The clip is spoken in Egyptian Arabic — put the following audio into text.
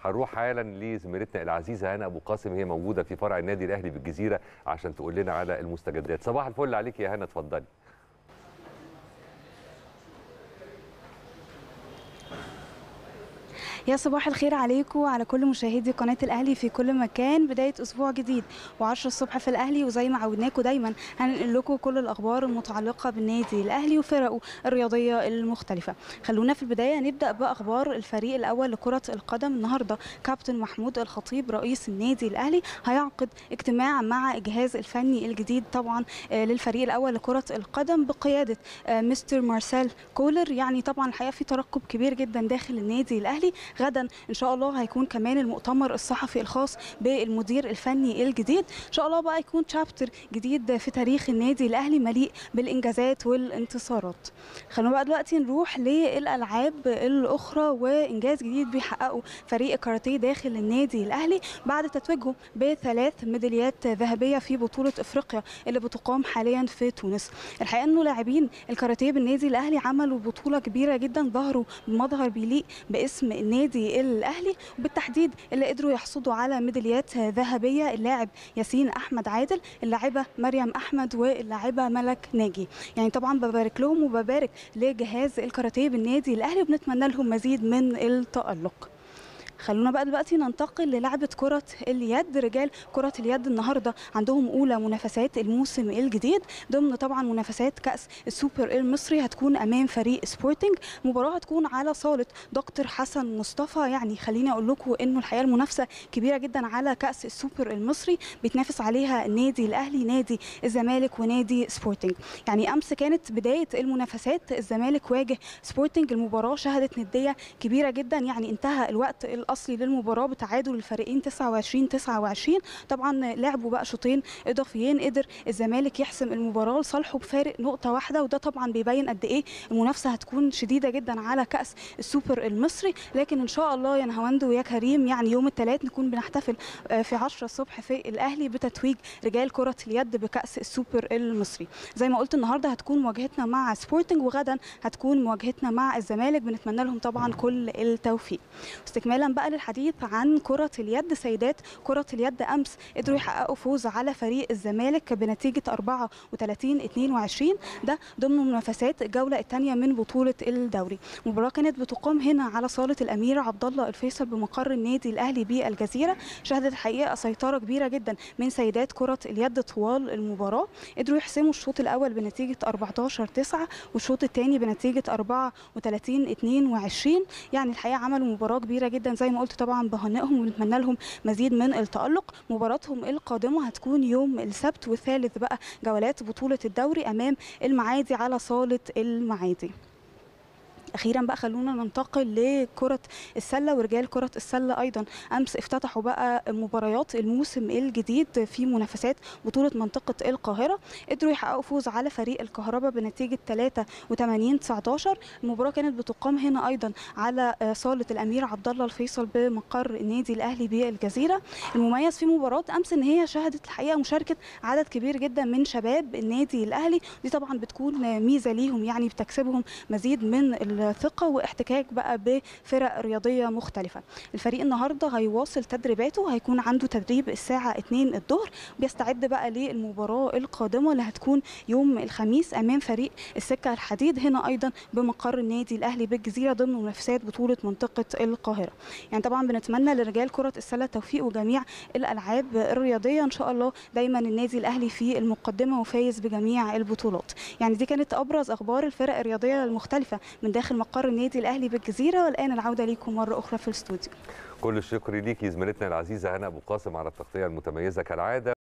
هنروح حالا لزميلتنا العزيزه هنا ابو قاسم هي موجوده في فرع النادي الاهلي بالجزيره عشان تقول لنا على المستجدات صباح الفل عليك يا هنا اتفضلي يا صباح الخير عليكم وعلى كل مشاهدي قناه الاهلي في كل مكان بدايه اسبوع جديد و10 الصبح في الاهلي وزي ما عودناكم دايما هننقل لكم كل الاخبار المتعلقه بالنادي الاهلي وفرقه الرياضيه المختلفه خلونا في البدايه نبدا باخبار الفريق الاول لكره القدم النهارده كابتن محمود الخطيب رئيس النادي الاهلي هيعقد اجتماع مع الجهاز الفني الجديد طبعا للفريق الاول لكره القدم بقياده مستر مارسيل كولر يعني طبعا الحقيقه في ترقب كبير جدا داخل النادي الاهلي غدا ان شاء الله هيكون كمان المؤتمر الصحفي الخاص بالمدير الفني الجديد ان شاء الله بقى يكون شابتر جديد في تاريخ النادي الاهلي مليء بالانجازات والانتصارات خلونا بقى دلوقتي نروح للالعاب الاخرى وانجاز جديد بيحققه فريق الكاراتيه داخل النادي الاهلي بعد تتويجه بثلاث ميداليات ذهبيه في بطوله افريقيا اللي بتقام حاليا في تونس الحقيقه انه لاعبين الكاراتيه بالنادي الاهلي عملوا بطوله كبيره جدا ظهروا بمظهر بيليق باسم النادي الاهلي وبالتحديد اللي قدروا يحصدوا على ميداليات ذهبيه اللاعب ياسين احمد عادل اللاعبه مريم احمد واللاعبه ملك ناجي يعني طبعا ببارك لهم وببارك لجهاز الكاراتيه بالنادي الاهلي وبنتمنى لهم مزيد من التالق خلونا بقى دلوقتي ننتقل للعبة كرة اليد رجال كرة اليد النهاردة عندهم أولى منافسات الموسم الجديد ضمن طبعا منافسات كأس السوبر المصري هتكون أمام فريق سبورتنج مباراة هتكون على صالة دكتور حسن مصطفى يعني خليني أقول لكم إنه الحقيقة المنافسة كبيرة جدا على كأس السوبر المصري بيتنافس عليها النادي الأهلي نادي الزمالك ونادي سبورتنج يعني أمس كانت بداية المنافسات الزمالك واجه سبورتنج المباراة شهدت ندية كبيرة جدا يعني انتهى الوقت الاصلي للمباراه بتعادل الفريقين 29 29 طبعا لعبوا بقى شوطين اضافيين قدر الزمالك يحسم المباراه لصالحه بفارق نقطه واحده وده طبعا بيبين قد ايه المنافسه هتكون شديده جدا على كاس السوبر المصري لكن ان شاء الله يا نهاوند ويا كريم يعني يوم الثلاث نكون بنحتفل في 10 الصبح في الاهلي بتتويج رجال كره اليد بكاس السوبر المصري زي ما قلت النهارده هتكون مواجهتنا مع سبورتنج وغدا هتكون مواجهتنا مع الزمالك بنتمنى لهم طبعا كل التوفيق استكمالا بقى للحديث عن كرة اليد سيدات كرة اليد أمس قدروا يحققوا فوز على فريق الزمالك بنتيجة 34 22 ده ضمن منافسات الجولة الثانية من بطولة الدوري المباراة كانت بتقام هنا على صالة الأمير عبد الله الفيصل بمقر النادي الأهلي بالجزيرة شهدت الحقيقة سيطرة كبيرة جدا من سيدات كرة اليد طوال المباراة قدروا يحسموا الشوط الأول بنتيجة 14 9 والشوط الثاني بنتيجة 34 22 يعني الحقيقة عملوا مباراة كبيرة جدا زي ما قلت طبعا بهنئهم ونتمنى لهم مزيد من التألق مباراتهم القادمة هتكون يوم السبت والثالث بقى جولات بطولة الدوري أمام المعادي على صالة المعادي اخيرا بقى خلونا ننتقل لكره السله ورجال كره السله ايضا امس افتتحوا بقى مباريات الموسم الجديد في منافسات بطوله منطقه القاهره قدروا يحققوا فوز على فريق الكهرباء بنتيجه 83 19 المباراه كانت بتقام هنا ايضا على صاله الامير عبد الله الفيصل بمقر النادي الاهلي بالجزيره المميز في مباراه امس ان هي شهدت الحقيقه مشاركه عدد كبير جدا من شباب النادي الاهلي دي طبعا بتكون ميزه ليهم يعني بتكسبهم مزيد من الثقة واحتكاك بقى بفرق رياضية مختلفة الفريق النهاردة هيواصل تدريباته هيكون عنده تدريب الساعة 2 الظهر بيستعد بقى للمباراة القادمة اللي هتكون يوم الخميس أمام فريق السكة الحديد هنا أيضا بمقر النادي الأهلي بالجزيرة ضمن منافسات بطولة منطقة القاهرة يعني طبعا بنتمنى لرجال كرة السلة التوفيق وجميع الألعاب الرياضية إن شاء الله دايما النادي الأهلي في المقدمة وفايز بجميع البطولات يعني دي كانت أبرز أخبار الفرق الرياضية المختلفة من داخل مقر النادي الاهلي بالجزيره والان العوده ليكم مره اخرى في الاستوديو كل الشكر ليكي زميلتنا العزيزه هنا ابو قاسم على التغطيه المتميزه كالعاده